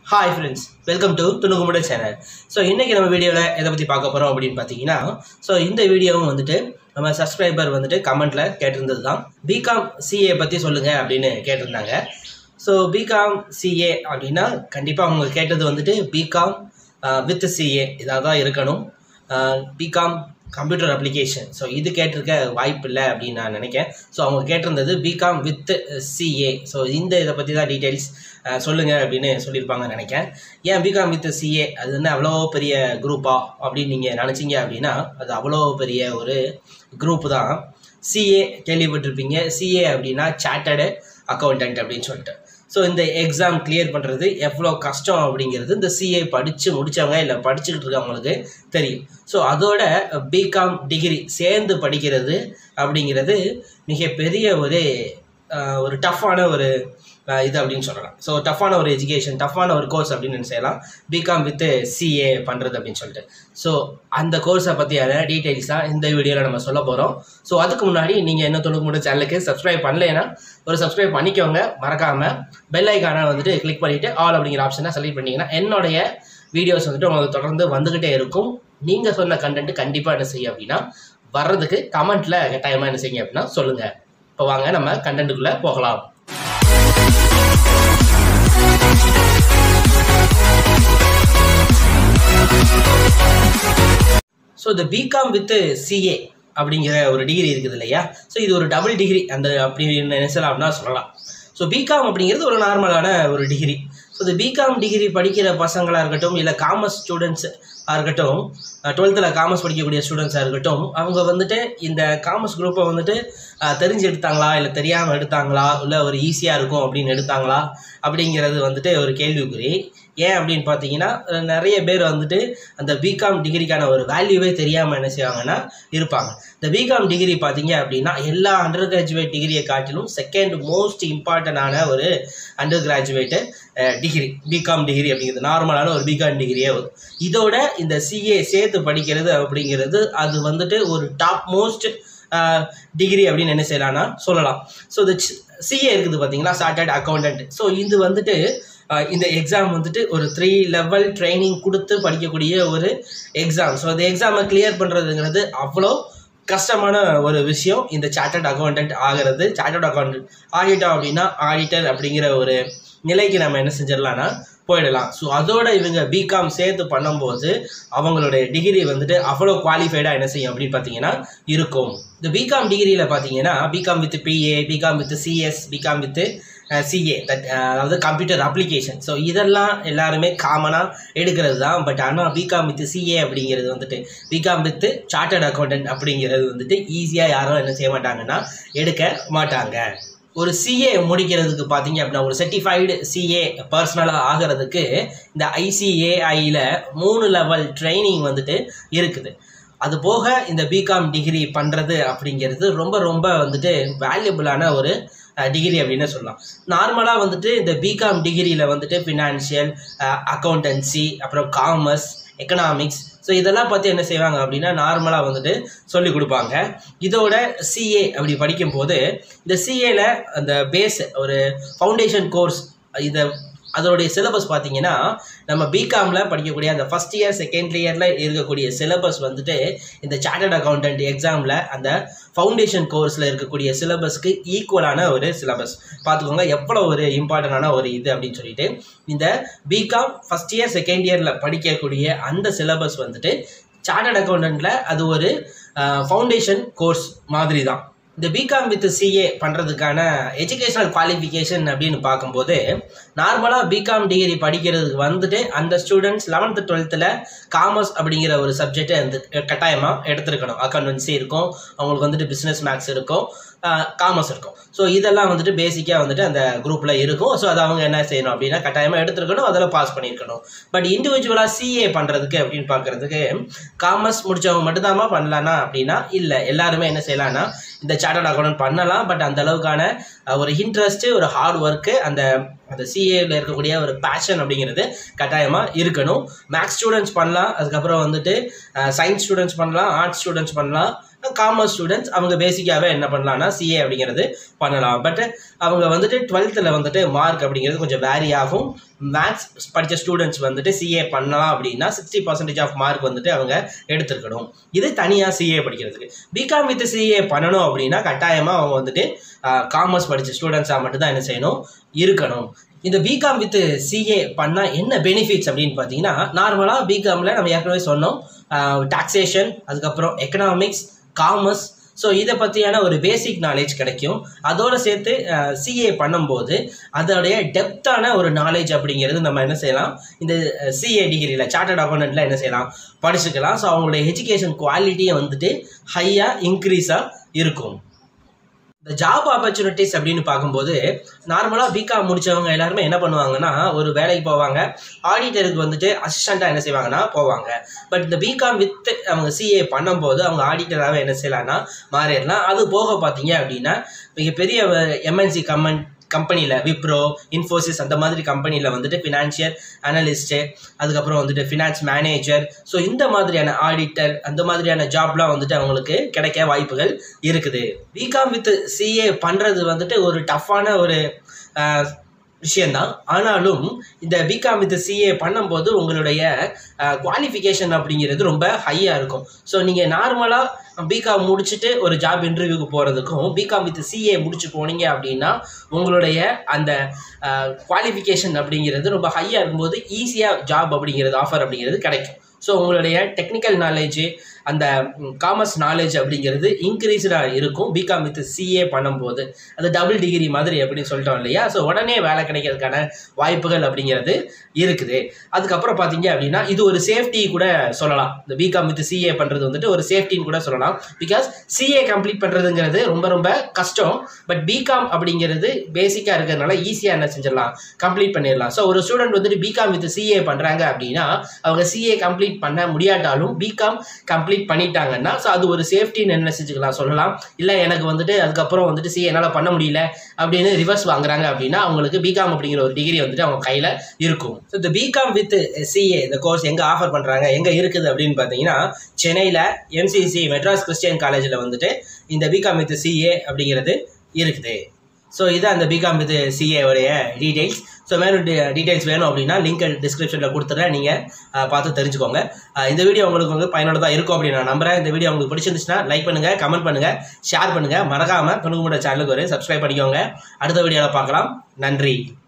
hi friends welcome to துணுகுமுட channel so இன்றைக்கி நம்ம வீடியோவில் எதை பற்றி பார்க்க போகிறோம் அப்படின்னு பார்த்தீங்கன்னா ஸோ இந்த வீடியோவும் வந்துட்டு நம்ம சப்ஸ்கிரைபர் வந்துட்டு கமெண்ட்டில் கேட்டிருந்தது தான் பிகாம் சிஏ பற்றி சொல்லுங்கள் அப்படின்னு கேட்டிருந்தாங்க ஸோ பிகாம் சிஏ அப்படின்னா கண்டிப்பாக அவங்க கேட்டது வந்துட்டு பிகாம் வித் சிஏ இதாக தான் இருக்கணும் பிகாம் கம்ப்யூட்டர் அப்ளிகேஷன் ஸோ இது கேட்டிருக்க வாய்ப்பு இல்லை அப்படின்னு நான் நினைக்கிறேன் ஸோ அவங்க கேட்டிருந்தது பிகாம் வித் சிஏ ஸோ இந்த இதை பற்றி தான் டீட்டெயில்ஸ் சொல்லுங்கள் அப்படின்னு சொல்லியிருப்பாங்கன்னு நினைக்கிறேன் ஏன் பிகாம் வித் சிஏ அது என்ன அவ்வளோ பெரிய குரூப்பா அப்படின்னு நீங்கள் நினச்சிங்க அப்படின்னா அது அவ்வளோ பெரிய ஒரு குரூப் தான் சிஏ கேள்விப்பட்டிருப்பீங்க சிஏ அப்படின்னா சார்ட்டர்டு அக்கௌண்டன்ட் அப்படின்னு சொல்லிட்டு ஸோ இந்த எக்ஸாம் கிளியர் பண்ணுறது எவ்வளோ கஷ்டம் அப்படிங்கிறது இந்த சிஏ படித்து முடித்தவங்க இல்லை படிச்சுக்கிட்டு இருக்கவங்களுக்கு தெரியும் ஸோ அதோட பிகாம் டிகிரி சேர்ந்து படிக்கிறது அப்படிங்கிறது மிகப்பெரிய ஒரு ஆஹ், ஒரு டஃப்பான ஒரு ஆஹ், இது அப்படின்னு சொல்லலாம் ஸோ டஃப்பான ஒரு எஜுகேஷன் டஃப்பான ஒரு கோர்ஸ் அப்படின்னு என்ன செய்யலாம் பிகாம் வித் சிஏ பண்ணுறது அப்படின்னு சொல்லிட்டு ஸோ அந்த கோர்ஸை பற்றியான டீட்டெயில்ஸ் தான் இந்த வீடியோவில் நம்ம சொல்ல போகிறோம் ஸோ அதுக்கு முன்னாடி நீங்கள் என்ன தொண்ணூறு மூணு சேனலுக்கு சப்ஸ்கிரைப் பண்ணலைன்னா ஒரு சப்ஸ்கிரைப் பண்ணிக்கோங்க மறக்காமல் பெல் ஐக்கானை வந்துட்டு கிளிக் பண்ணிவிட்டு ஆல் அப்படிங்கிற ஆப்ஷனை செலக்ட் பண்ணிங்கன்னா என்னுடைய வீடியோஸ் வந்துட்டு உங்களுக்கு தொடர்ந்து வந்துக்கிட்டே இருக்கும் நீங்கள் சொன்ன கண்டென்ட் கண்டிப்பாக என்ன செய்யும் அப்படின்னா வர்றதுக்கு கமெண்ட்டில் கட்டாயமாக என்ன செய்யுங்க அப்படின்னா சொல்லுங்கள் இப்போ வாங்க நம்ம கண்டென்ட்டுக்குள்ளே போகலாம் ஸோ இந்த பிகாம் வித் சிஏ அப்படிங்கிற ஒரு டிகிரி இருக்குது இல்லையா ஸோ இது ஒரு டபுள் டிகிரி அந்த அப்படி நினைச்சலாம் அப்படின்னா சொல்லலாம் ஸோ பிகாம் அப்படிங்கிறது ஒரு நார்மலான ஒரு டிகிரி ஸோ இந்த பிகாம் டிகிரி படிக்கிற பசங்களாக இருக்கட்டும் இல்லை காமர்ஸ் ஸ்டூடெண்ட்ஸ் இருக்கட்டும் டுவெல்த்தில் காமர்ஸ் படிக்கக்கூடிய ஸ்டூடெண்ட்ஸாக இருக்கட்டும் அவங்க வந்துட்டு இந்த காமர்ஸ் குரூப்பை வந்துட்டு அஹ், தெரிஞ்சு எடுத்தாங்களா இல்லை தெரியாமல் எடுத்தாங்களா இல்லை ஒரு ஈஸியாக இருக்கும் அப்படின்னு எடுத்தாங்களா அப்படிங்கிறது வந்துட்டு ஒரு கேள்விக்குறி ஏன் அப்படின்னு பார்த்தீங்கன்னா அஹ், நிறைய பேர் வந்துட்டு அந்த பிகாம் டிகிரிக்கான ஒரு வேல்யூவே தெரியாமல் என்ன செய்வாங்கன்னா இருப்பாங்க இந்த பிகாம் டிகிரி பார்த்தீங்க அப்படின்னா எல்லா அண்டர் கிராஜுவேட் டிகிரியை காட்டிலும் செகண்ட் மோஸ்ட் இம்பார்ட்டண்டான ஒரு undergraduate degree B Com degree அப்படிங்கிறது நார்மலான ஒரு பிகாம் டிகிரியே வரும் இதோட இந்த சிஏ சேர்த்து படிக்கிறது அப்படிங்கிறது அது வந்துட்டு ஒரு டாப் மோஸ்ட் டிகிரி அப்படின்னு என்ன செய்யலாம்னா சொல்லலாம் ஸோ இந்த சிஏ இருக்குது பார்த்தீங்களா சார்ட்டர்ட் அக்கௌண்டன்ட் ஸோ இது வந்துட்டு அஹ், இந்த எக்ஸாம் வந்துட்டு ஒரு த்ரீ லெவல் ட்ரைனிங் கொடுத்து படிக்கக்கூடிய ஒரு எக்ஸாம் ஸோ அந்த எக்ஸாமை கிளியர் பண்ணுறதுங்கிறது அவ்வளோ கஷ்டமான ஒரு விஷயம் இந்த சார்ட்டர்ட் அக்கௌண்டன்ட் ஆகிறது சார்ட்டர்ட் அக்கௌண்டன்ட் ஆகிட்டோம் அப்படின்னா ஆடிட்டர் அப்படிங்கிற ஒரு நிலைக்கு நம்ம என்ன செஞ்சிடலாம்னா போயிடலாம் ஸோ அதோட இவங்க பிகாம் சேர்த்து பண்ணும்போது அவங்களுடைய டிகிரி வந்துட்டு அவ்வளோ குவாலிஃபைடாக என்ன செய்யும் அப்படின்னு பார்த்தீங்கன்னா இருக்கும் இந்த பிகாம் டிகிரியில் பார்த்தீங்கன்னா B Com with BA B Com with CS B Com with CA that அதாவது கம்ப்யூட்டர் அப்ளிகேஷன் ஸோ இதெல்லாம் எல்லாருமே காமனாக எடுக்கிறது தான் பட் ஆனால் பிகாம் வித் சிஏ அப்படிங்கிறது வந்துட்டு பிகாம் வித் சார்ட்டர்ட் அக்கௌண்டன்ட் அப்படிங்கிறது வந்துட்டு ஈஸியாக யாரும் என்ன செய்ய மாட்டாங்கன்னா எடுக்க மாட்டாங்க ஒரு சிஏ முடிக்கிறதுக்கு பார்த்தீங்க அப்படின்னா ஒரு சர்டிஃபைடு சிஏ பர்சனலாக ஆகிறதுக்கு இந்த ஐசிஏஐயில் மூணு லெவல் ட்ரைனிங் வந்துட்டு இருக்குது அது போக இந்த பிகாம் டிகிரி பண்ணுறது அப்படிங்கிறது ரொம்ப ரொம்ப வந்துட்டு வேல்யூபிளான ஒரு டிகிரி அப்படின்னு சொல்லலாம் நார்மலாக வந்துட்டு இந்த பிகாம் டிகிரியில் வந்துட்டு ஃபினான்ஷியல் அக்கௌண்டன்சி அப்புறம் காமர்ஸ் எக்கனாமிக்ஸ் ஸோ இதெல்லாம் பற்றி என்ன செய்வாங்க அப்படின்னா நார்மலாக வந்துட்டு சொல்லி கொடுப்பாங்க இதோட சிஏ அப்படி படிக்கும்போது இந்த சிஏல அந்த பேஸ் ஒரு ஃபவுண்டேஷன் கோர்ஸ் இதை அதோடைய சிலபஸ் பார்த்தீங்கன்னா நம்ம பிகாமில் படிக்கக்கூடிய அந்த ஃபஸ்ட் இயர் செகண்ட் இயரில் இருக்கக்கூடிய சிலபஸ் வந்துட்டு இந்த சார்ட்டர்ட் அக்கௌண்டன்ட் எக்ஸாமில் அந்த ஃபவுண்டேஷன் கோர்ஸில் இருக்கக்கூடிய சிலபஸ்க்கு ஈக்குவலான ஒரு சிலபஸ் பார்த்துக்கோங்க எவ்வளோ ஒரு இம்பார்ட்டண்டான ஒரு இது அப்படின்னு சொல்லிட்டு இந்த பிகாம் ஃபஸ்ட் இயர் செகண்ட் இயரில் படிக்கக்கூடிய அந்த சிலபஸ் வந்துட்டு சார்ட்டர்ட் அக்கௌண்டன்ட்டில் அது ஒரு ஃபவுண்டேஷன் கோர்ஸ் மாதிரி தான் இந்த பிகாம் வித் சிஏ பண்ணுறதுக்கான எஜுகேஷனல் குவாலிஃபிகேஷன் அப்படின்னு பார்க்கும்போது நார்மலாக பிகாம் டிகிரி படிக்கிறதுக்கு வந்துட்டு அந்த ஸ்டூடெண்ட்ஸ் லெவன்த்து டுவெல்த்தில் காமர்ஸ் அப்படிங்கிற ஒரு சப்ஜெக்டை வந்து கட்டாயமாக எடுத்திருக்கணும் அக்கௌண்டன்சி இருக்கும் அவங்களுக்கு வந்துட்டு பிஸ்னஸ் மேக்ஸ் இருக்கும் காமர்ஸ் இருக்கும் ஸோ இதெல்லாம் வந்துட்டு பேசிக்காக வந்துட்டு அந்த குரூப்பில் இருக்கும் ஸோ அதை அவங்க என்ன செய்யணும் அப்படின்னா கட்டாயமாக எடுத்துருக்கணும் அதில் பாஸ் பண்ணியிருக்கணும் பட் இண்டிவிஜுவலாக சிஏ பண்ணுறதுக்கு அப்படின்னு பார்க்குறதுக்கு காமர்ஸ் முடிச்சவங்க மட்டும்தாம்மா பண்ணலான்னா அப்படின்னா இல்லை எல்லாருமே என்ன செய்யலாம்னா இந்த சார்ட்டர்ட் அக்கௌண்ட் பண்ணலாம் பட் அந்த அளவுக்கான அஹ், ஒரு இன்ட்ரெஸ்ட்டு ஒரு ஹார்ட் ஒர்க்கு அந்த அந்த சிஏவில் இருக்கக்கூடிய ஒரு பேஷன் அப்படிங்கிறது கட்டாயமாக இருக்கணும் மேக்ஸ் ஸ்டூடெண்ட்ஸ் பண்ணலாம் அதுக்கப்புறம் வந்துட்டு சயின்ஸ் ஸ்டூடெண்ட்ஸ் பண்ணலாம் ஆர்ட்ஸ் ஸ்டூடெண்ட்ஸ் பண்ணலாம் காமர்ஸ் ஸ்டூடெண்ட்ஸ் அவங்க பேசிக்காகவே என்ன பண்ணலாம்னா சிஏ அப்படிங்கிறது பண்ணலாம் பட் அவங்க வந்துட்டு டுவெல்த்தில் வந்துட்டு மார்க் அப்படிங்கிறது கொஞ்சம் வேரி ஆகும் மேத்ஸ் படித்த ஸ்டூடெண்ட்ஸ் வந்துட்டு சிஏ பண்ணலாம் அப்படின்னா சிக்ஸ்டி பர்சன்டேஜ் ஆஃப் மார்க் வந்துட்டு அவங்க எடுத்துருக்கணும் இது தனியாக சிஏ படிக்கிறதுக்கு பிகாம் வித் சிஏ பண்ணணும் அப்படின்னா கட்டாயமாக அவங்க வந்துட்டு காமர்ஸ் படித்த ஸ்டூடெண்ட்ஸாக மட்டும்தான் என்ன செய்யணும் இருக்கணும் இந்த பிகாம் வித் சிஏ பண்ணால் என்ன பெனிஃபிட்ஸ் அப்படின்னு பார்த்தீங்கன்னா நார்மலாக பிகாமில் நம்ம ஏற்கனவே சொன்னோம் டாக்ஸேஷன் அதுக்கப்புறம் எக்கனாமிக்ஸ் காமர்ஸ் ஸோ இதை பற்றியான ஒரு பேசிக் நாலேஜ் கிடைக்கும் அதோடு சேர்த்து சிஏ பண்ணும்போது அதோடைய டெப்த்தான ஒரு நாலேஜ் அப்படிங்கிறது நம்ம என்ன செய்யலாம் இந்த சிஏ டிகிரியில் சார்ட்டர்ட் அக்கௌண்டண்ட்டில் என்ன செய்யலாம் படிச்சுக்கலாம் ஸோ அவங்களுடைய எஜுகேஷன் குவாலிட்டியை வந்துட்டு ஹையாக இன்க்ரீஸாக இருக்கும் இந்த ஜாப் ஆப்பர்ச்சுனிட்டிஸ் அப்படின்னு பார்க்கும்போது நார்மலாக பிகாம் முடிச்சவங்க எல்லாருமே என்ன பண்ணுவாங்கன்னா ஒரு வேலைக்கு போவாங்க ஆடிட்டருக்கு வந்துட்டு அசிஸ்டண்ட்டாக என்ன செய்வாங்கன்னா போவாங்க பட் இந்த பிகாம் வித் அவங்க சிஏ பண்ணும்போது அவங்க ஆடிட்டராகவே என்ன செய்யலாம்னா மாறிடலாம் அது போக பார்த்தீங்க அப்படின்னா மிகப்பெரிய எம்என்சி கம்பன் கம்பெனியில் விப்ரோ இன்ஃபோசிஸ் அந்த மாதிரி கம்பெனியில் வந்துட்டு ஃபினான்ஷியல் அனலிஸ்ட்டு அதுக்கப்புறம் வந்துட்டு ஃபினான்ஸ் மேனேஜர் ஸோ இந்த மாதிரியான ஆடிட்டர் அந்த மாதிரியான ஜாப்லாம் வந்துட்டு அவங்களுக்கு கிடைக்க வாய்ப்புகள் இருக்குது பிகாம் வித் சிஏ பண்ணுறது வந்துட்டு ஒரு டஃப்பான ஒரு விஷயந்தான் ஆனாலும் இந்த பிகாம் வித் சிஏ பண்ணும்போது உங்களுடைய குவாலிஃபிகேஷன் அப்படிங்கிறது ரொம்ப ஹையாக இருக்கும் ஸோ நீங்கள் நார்மலாக பிகாம் முடிச்சுட்டு ஒரு ஜாப் இன்டர்வியூக்கு போகிறதுக்கும் பிகாம் வித் சிஏ முடிச்சு போனீங்க அப்படின்னா உங்களுடைய அந்த குவாலிஃபிகேஷன் அப்படிங்கிறது ரொம்ப ஹையாக இருக்கும்போது ஈஸியாக ஜாப் அப்படிங்கிறது ஆஃபர் அப்படிங்கிறது கிடைக்கும் ஸோ உங்களுடைய டெக்னிக்கல் நாலேஜு அந்த காமர்ஸ் நாலேஜ் அப்படிங்கிறது இன்க்ரீஸ்டாக இருக்கும் பிகாம் வித் சிஏ பண்ணும்போது அது டபுள் டிகிரி மாதிரி அப்படின்னு சொல்லிட்டோம் இல்லையா ஸோ உடனே வேலை கிடைக்கிறதுக்கான வாய்ப்புகள் அப்படிங்கிறது இருக்குது அதுக்கப்புறம் பார்த்தீங்க அப்படின்னா இது ஒரு சேஃப்டி கூட சொல்லலாம் இந்த பிகாம் வித் சிஏ பண்ணுறது வந்துட்டு ஒரு சேஃப்டின்னு கூட சொல்லலாம் பிகாஸ் சிஏ கம்ப்ளீட் பண்ணுறதுங்கிறது ரொம்ப ரொம்ப கஷ்டம் பட் பிகாம் அப்படிங்கிறது பேசிக்காக இருக்கிறதுனால ஈஸியாக என்ன செஞ்சிடலாம் கம்ப்ளீட் பண்ணிடலாம் ஸோ ஒரு ஸ்டூடெண்ட் வந்துட்டு பிகாம் வித் சிஏ பண்ணுறாங்க அப்படின்னா அவங்க சிஏ கம்ப்ளீட் பண்ண முடியாட்டாலும் பிகாம் கம்ப்ளீட் பண்ணிட்டாங்கன்னா ஸோ அது ஒரு சேஃப்டின்னு என்ன செஞ்சுக்கலாம் சொல்லலாம் இல்லை எனக்கு வந்துட்டு அதுக்கப்புறம் வந்துட்டு சிஏ என்னால் பண்ண முடியல அப்படின்னு ரிவர்ஸ் வாங்குறாங்க அப்படின்னா அவங்களுக்கு பிகாம் அப்படிங்கிற ஒரு டிகிரி வந்துட்டு அவங்க கையில் இருக்கும் ஸோ இந்த பிகாம் வித் சிஏ இந்த கோர்ஸ் எங்கே ஆஃபர் பண்ணுறாங்க எங்கே இருக்குது அப்படின்னு பார்த்தீங்கன்னா சென்னையில் எம்சிசி மெட்ராஸ் கிறிஸ்டியன் காலேஜில் வந்துட்டு இந்த பிகாம் வித் சிஏ அப்படிங்கிறது இருக்குது ஸோ இதான் அந்த பிகாம் வித் சிஏ உடைய டீடைல்ஸ் ஸோ மேலும் டீடைல்ஸ் வேணும் அப்படின்னா லிங்க் டிஸ்கிரிப்ஷனில் கொடுத்துட்றேன் நீங்கள் பார்த்து தெரிஞ்சுக்கோங்க இந்த வீடியோ உங்களுக்கு வந்து பயனுள்ளதாக இருக்கும் அப்படின்னு நான் நம்புறேன் இந்த வீடியோ உங்களுக்கு பிடிச்சிருந்துச்சுன்னா லைக் பண்ணுங்கள் கமெண்ட் பண்ணுங்கள் ஷேர் பண்ணுங்கள் மறக்காமல் கணுகுமுட சேனலுக்கு ஒரு சப்ஸ்கிரைப் பண்ணிக்கோங்க அடுத்த வீடியோவில் பார்க்கலாம் நன்றி